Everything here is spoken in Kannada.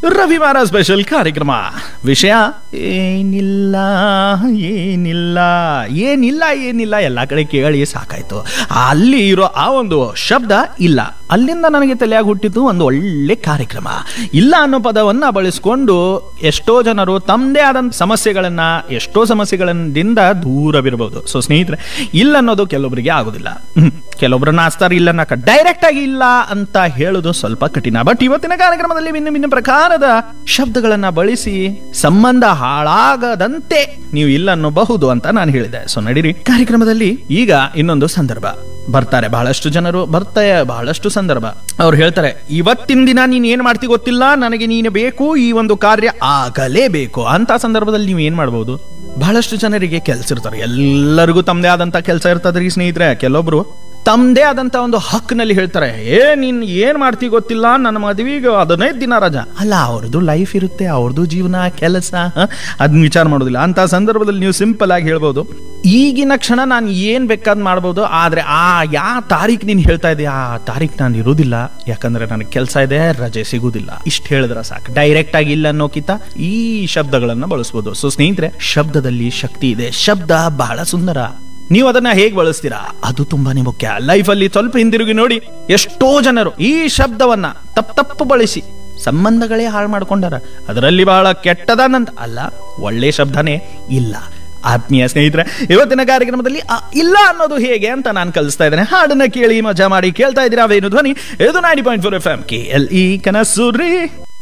ರವಿವಾರ ಸ್ಪೆಷಲ್ ಕಾರ್ಯಕ್ರಮ ವಿಷಯ ಏನಿಲ್ಲ ಏನಿಲ್ಲ ಏನಿಲ್ಲ ಏನಿಲ್ಲ ಎಲ್ಲ ಕಡೆ ಕೇಳಿ ಸಾಕಾಯ್ತು ಅಲ್ಲಿ ಇರೋ ಆ ಒಂದು ಶಬ್ದ ಇಲ್ಲ ಅಲ್ಲಿಂದ ನನಗೆ ತಲೆಯಾಗಿ ಹುಟ್ಟಿತು ಒಂದು ಒಳ್ಳೆ ಕಾರ್ಯಕ್ರಮ ಇಲ್ಲ ಅನ್ನೋ ಪದವನ್ನ ಬಳಸ್ಕೊಂಡು ಎಷ್ಟೋ ಜನರು ತಮ್ಮದೇ ಆದಂತ ಸಮಸ್ಯೆಗಳನ್ನ ಎಷ್ಟೋ ಸಮಸ್ಯೆಗಳಿಂದ ದೂರವಿರಬಹುದು ಸೊ ಸ್ನೇಹಿತರೆ ಇಲ್ಲ ಅನ್ನೋದು ಕೆಲವೊಬ್ಬರಿಗೆ ಆಗುದಿಲ್ಲ ಹ್ಮ್. ಕೆಲವೊಬ್ರು ನಾಚ್ತಾರೆ ಇಲ್ಲ ಅನ್ನಕ ಡೈರೆಕ್ಟ್ ಆಗಿ ಇಲ್ಲ ಅಂತ ಹೇಳೋದು ಸ್ವಲ್ಪ ಕಠಿಣ ಬಟ್ ಇವತ್ತಿನ ಕಾರ್ಯಕ್ರಮದಲ್ಲಿ ಭಿನ್ನ ಭಿನ್ನ ಪ್ರಕಾರದ ಶಬ್ದಗಳನ್ನ ಬಳಸಿ ಸಂಬಂಧ ಹಾಳಾಗದಂತೆ ನೀವು ಇಲ್ಲ ಅನ್ನಬಹುದು ಅಂತ ನಾನು ಹೇಳಿದೆ ಸೊ ನಡೀರಿ ಕಾರ್ಯಕ್ರಮದಲ್ಲಿ ಈಗ ಇನ್ನೊಂದು ಸಂದರ್ಭ ಬರ್ತಾರೆ ಬಹಳಷ್ಟು ಜನರು ಬರ್ತಾರೆ ಬಹಳಷ್ಟು ಸಂದರ್ಭ ಅವ್ರು ಹೇಳ್ತಾರೆ ಇವತ್ತಿನ ದಿನ ನೀನ್ ಏನ್ ಮಾಡ್ತಿ ಗೊತ್ತಿಲ್ಲ ನನಗೆ ನೀನು ಬೇಕು ಈ ಒಂದು ಕಾರ್ಯ ಆಗಲೇಬೇಕು ಅಂತ ಸಂದರ್ಭದಲ್ಲಿ ನೀವು ಏನ್ ಮಾಡ್ಬೋದು ಬಹಳಷ್ಟು ಜನರಿಗೆ ಕೆಲಸ ಇರ್ತಾರೆ ಎಲ್ಲರಿಗೂ ತಮ್ಮದೇ ಆದಂತ ಕೆಲಸ ಇರ್ತದ್ರಿ ಸ್ನೇಹಿತರೆ ಕೆಲವೊಬ್ರು ತಮ್ಮದೇ ಆದಂತ ಒಂದು ಹಕ್ಕಿನಲ್ಲಿ ಹೇಳ್ತಾರೆ ಏ ನೀನ್ ಏನ್ ಮಾಡ್ತಿ ಗೊತ್ತಿಲ್ಲ ನನ್ನ ಮದುವೆಗೆ ಹದಿನೈದು ದಿನ ರಜಾ ಅಲ್ಲ ಅವ್ರದ್ದು ಲೈಫ್ ಇರುತ್ತೆ ಅವ್ರದ್ದು ಜೀವನ ಕೆಲಸ ಅದನ್ನ ವಿಚಾರ ಮಾಡೋದಿಲ್ಲ ಅಂತ ಸಂದರ್ಭದಲ್ಲಿ ನೀವು ಸಿಂಪಲ್ ಆಗಿ ಹೇಳ್ಬೋದು ಈಗಿನ ಕ್ಷಣ ನಾನು ಏನ್ ಬೇಕಾದ್ ಮಾಡ್ಬೋದು ಆದ್ರೆ ಆ ಯಾ ತಾರೀಕ್ ನೀನ್ ಹೇಳ್ತಾ ಇದೆಯಾ ಆ ತಾರೀಕ್ ನಾನು ಇರುವುದಿಲ್ಲ ಯಾಕಂದ್ರೆ ನನಗೆ ಕೆಲಸ ಇದೆ ರಜೆ ಸಿಗುದಿಲ್ಲ ಇಷ್ಟು ಹೇಳಿದ್ರೆ ಸಾಕು ಡೈರೆಕ್ಟ್ ಆಗಿ ಇಲ್ಲ ಅನ್ನೋಕಿತ ಈ ಶಬ್ದಗಳನ್ನ ಬಳಸ್ಬೋದು ಸೊ ಸ್ನೇಹಿತರೆ ಶಬ್ದದಲ್ಲಿ ಶಕ್ತಿ ಇದೆ ಶಬ್ದ ಬಹಳ ಸುಂದರ ನೀವು ಅದನ್ನ ಹೇಗೆ ಬಳಸ್ತೀರಾ ಅದು ತುಂಬಾನೇ ಮುಖ್ಯ ಲೈಫ್ ಅಲ್ಲಿ ಸ್ವಲ್ಪ ಹಿಂದಿರುಗಿ ನೋಡಿ ಎಷ್ಟೋ ಜನರು ಈ ಶಬ್ದವನ್ನ ತಪ್ಪು ತಪ್ಪು ಬಳಸಿ ಸಂಬಂಧಗಳೇ ಹಾಳು ಮಾಡ್ಕೊಂಡಾರ ಅದರಲ್ಲಿ ಬಹಳ ಕೆಟ್ಟದಾನಂತ ಅಲ್ಲ ಒಳ್ಳೆ ಶಬ್ದನೇ ಇಲ್ಲ ಆತ್ಮೀಯ ಸ್ನೇಹಿತರೆ ಇವತ್ತಿನ ಕಾರ್ಯಕ್ರಮದಲ್ಲಿ ಆ ಇಲ್ಲ ಅನ್ನೋದು ಹೇಗೆ ಅಂತ ನಾನು ಕಲಿಸ್ತಾ ಇದ್ದೇನೆ ಹಾಡನ್ನ ಕೇಳಿ ಮಜಾ ಮಾಡಿ ಕೇಳ್ತಾ ಇದ್ದೀರಾ ಅವೇನು ಧ್ವನಿ ಇದು ninety point four F M K L E ಕನಸು ರೀ